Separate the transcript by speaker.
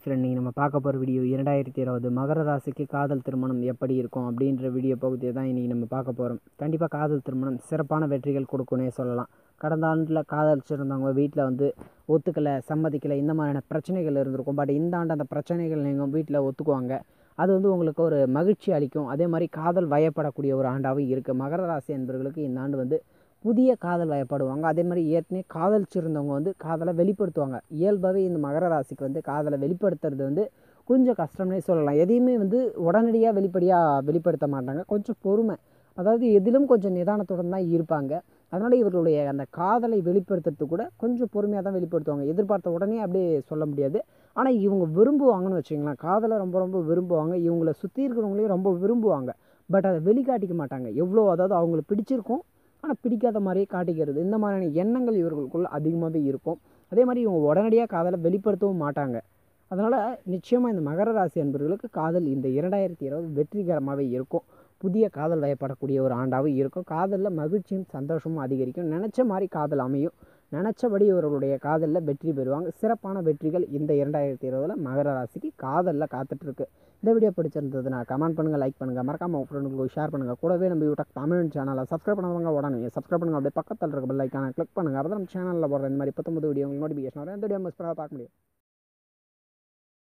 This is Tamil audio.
Speaker 1: ஃப்ரெண்ட் நீங்கள் நம்ம பார்க்க போகிற வீடியோ இரண்டாயிரத்தி இருபது மகர ராசிக்கு காதல் திருமணம் எப்படி இருக்கும் அப்படின்ற வீடியோ பகுதியை தான் இன்றைக்கி நம்ம பார்க்க போகிறோம் கண்டிப்பாக காதல் திருமணம் சிறப்பான வெற்றிகள் கொடுக்குன்னே சொல்லலாம் கடந்த ஆண்டில் காதலிச்சிருந்தவங்க வீட்டில் வந்து ஒத்துக்கலை சம்மதிக்கலை இந்த மாதிரியான பிரச்சனைகள் இருந்திருக்கும் பட் இந்த ஆண்டு அந்த பிரச்சனைகள் நீங்கள் வீட்டில் ஒத்துக்குவாங்க அது வந்து உங்களுக்கு ஒரு மகிழ்ச்சி அளிக்கும் அதே மாதிரி காதல் வயப்படக்கூடிய ஒரு ஆண்டாகவும் இருக்குது மகர ராசி என்பவர்களுக்கு இந்த ஆண்டு வந்து புதிய காதல் வயப்படுவாங்க அதே மாதிரி ஏற்கனவே காதலிச்சிருந்தவங்க வந்து காதலை வெளிப்படுத்துவாங்க இயல்பாகவே இந்த மகர ராசிக்கு வந்து காதலை வெளிப்படுத்துறது வந்து கொஞ்சம் கஷ்டம்னே சொல்லலாம் எதையுமே வந்து உடனடியாக வெளிப்படையாக வெளிப்படுத்த மாட்டாங்க கொஞ்சம் பொறுமை அதாவது எதிலும் கொஞ்சம் நிதானத்துடன் தான் இருப்பாங்க அதனால் இவர்களுடைய அந்த காதலை வெளிப்படுத்துறது கூட கொஞ்சம் பொறுமையாக தான் வெளிப்படுத்துவாங்க எதிர்பார்த்த உடனே அப்படியே சொல்ல முடியாது ஆனால் இவங்க விரும்புவாங்கன்னு வச்சுங்களேன் காதலை ரொம்ப ரொம்ப விரும்புவாங்க இவங்கள சுற்றி இருக்கிறவங்களையும் ரொம்ப விரும்புவாங்க பட் அதை வெளிக்காட்டிக்க மாட்டாங்க எவ்வளோ அதாவது அவங்களுக்கு பிடிச்சிருக்கும் ஆனால் பிடிக்காத மாதிரியே காட்டிக்கிறது இந்த மாதிரியான எண்ணங்கள் இவர்களுக்குள்ள அதிகமாகவே இருக்கும் அதே மாதிரி இவங்க உடனடியாக காதலை வெளிப்படுத்தவும் மாட்டாங்க அதனால் நிச்சயமாக இந்த மகர ராசி என்பவர்களுக்கு காதல் இந்த இரண்டாயிரத்தி இருபது வெற்றிகரமாகவே இருக்கும் புதிய காதல் வயப்படக்கூடிய ஒரு ஆண்டாகவும் இருக்கும் காதலில் மகிழ்ச்சியும் சந்தோஷமும் அதிகரிக்கும் நினச்ச மாதிரி காதல் அமையும் நினச்சபடி இவர்களுடைய காதலில் வெற்றி பெறுவாங்க சிறப்பான வெற்றிகள் இந்த இரண்டாயிரத்தி இருபதில் மகர ராசிக்கு காதலில் காத்துட்ருக்கு இந்த வீடியோ பிடிச்சிருந்ததுன்னா கமெண்ட் பண்ணுங்கள் லைக் பண்ணுங்கள் மறக்காம உங்கள் ஃப்ரெண்டுங்களுக்கு ஷேர் பண்ணுங்கள் கூடவே நம்ம யூடியூப் தமிழ் சேனலை சப்ஸ்கிரைப் பண்ணவங்க உடனே சப்ஸ்கிரைப் பண்ணுங்கள் அப்படியே பக்கத்தில் இருக்க பெல் ஐக்கான கிளிக் பண்ணுங்கள் அப்போ நம்ம சேனலில் போடுற இந்த மாதிரி பத்தொம்பது வீடியோ உங்களுக்கு நோட்டிஃபிகேஷன் வரும் இந்த வீடியோ மிஸ் பண்ணாத பார்க்க முடியும்